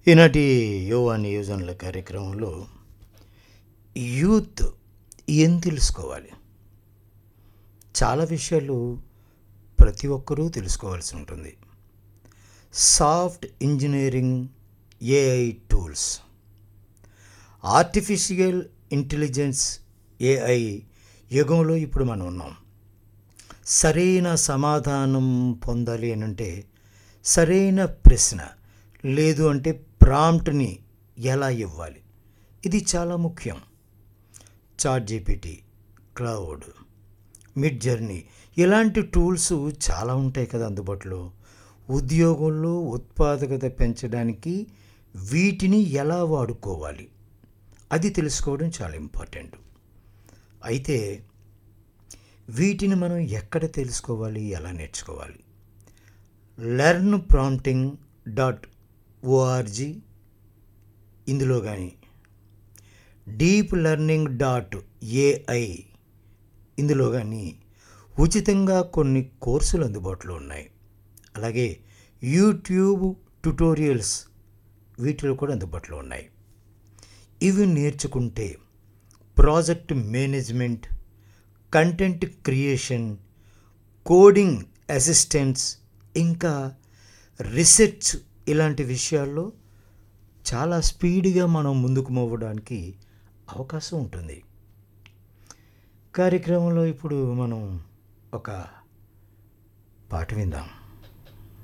ఈనాటి యువ నియోజనల కార్యక్రమంలో యూత్ ఏం తెలుసుకోవాలి చాలా విషయాలు ప్రతి ఒక్కరూ తెలుసుకోవాల్సి ఉంటుంది soft engineering AI tools artificial intelligence AI యుగంలో ఇప్పుడు మనం ఉన్నాం సరైన సమాధానం పొందాలి అని అంటే సరైన ప్రశ్న లేదు అంటే ప్రాంప్ట్ని ఎలా ఇవ్వాలి ఇది చాలా ముఖ్యం chat GPT Claude Midjourney ఇలాంటి టూల్స్ చాలా ఉంటాయి కదా అందుబాటులో ఉద్యోగంలో ఉత్పాదకత పెంచడానికి వీటిని ఎలా వాడుకోవాలి అది తెలుసుకోవడం చాలా ఇంపార్టెంట్ అయితే వీటిని మనం ఎక్కడ తెలుసుకోవాలి ఎలా నేర్చుకోవాలి లెర్న్ ప్రాంప్టింగ్ డాట్ ఓఆర్జీ ఇందులో కానీ డీప్ లెర్నింగ్ డాట్ ఏఐ ఇందులో కానీ ఉచితంగా కొన్ని కోర్సులు అందుబాటులో ఉన్నాయి అలాగే యూట్యూబ్ ట్యుటోరియల్స్ వీటిలో కూడా అందుబాటులో ఉన్నాయి ఇవి నేర్చుకుంటే project management content creation coding assistants ఇంకా రీసెర్చ్ ఇలాంటి విషయాల్లో చాలా స్పీడ్గా మనం ముందుకు మోవడానికి అవకాశం ఉంటుంది కార్యక్రమంలో ఇప్పుడు మనం ఒక పాట విందాం